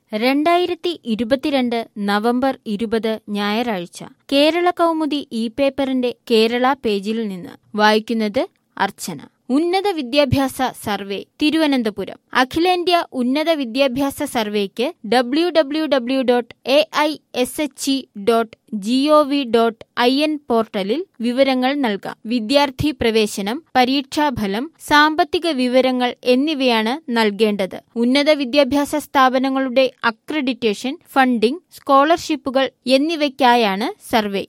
രണ്ടായിരത്തി ഇരുപത്തിരണ്ട് നവംബർ ഇരുപത് ഞായറാഴ്ച കേരള കൗമുദി ഇ പേപ്പറിന്റെ കേരള പേജിൽ നിന്ന് വായിക്കുന്നത് അർച്ചന ഉന്നത വിദ്യാഭ്യാസ സർവേ തിരുവനന്തപുരം അഖിലേന്ത്യാ ഉന്നത വിദ്യാഭ്യാസ സർവേക്ക് W W W dot A I S H E dot gov dot I N പോർട്ടലിൽ വിവരങ്ങൾ നൽകാം വിദ്യാർത്ഥി പ്രവേശനം പരീക്ഷാഫലം സാമ്പത്തിക വിവരങ്ങൾ എന്നിവയാണ് നൽകേണ്ടത് ഉന്നത വിദ്യാഭ്യാസ സ്ഥാപനങ്ങളുടെ അക്രഡിറ്റേഷൻ ഫണ്ടിംഗ് സ്കോളർഷിപ്പുകൾ എന്നിവയ്ക്കായാണ് സർവേ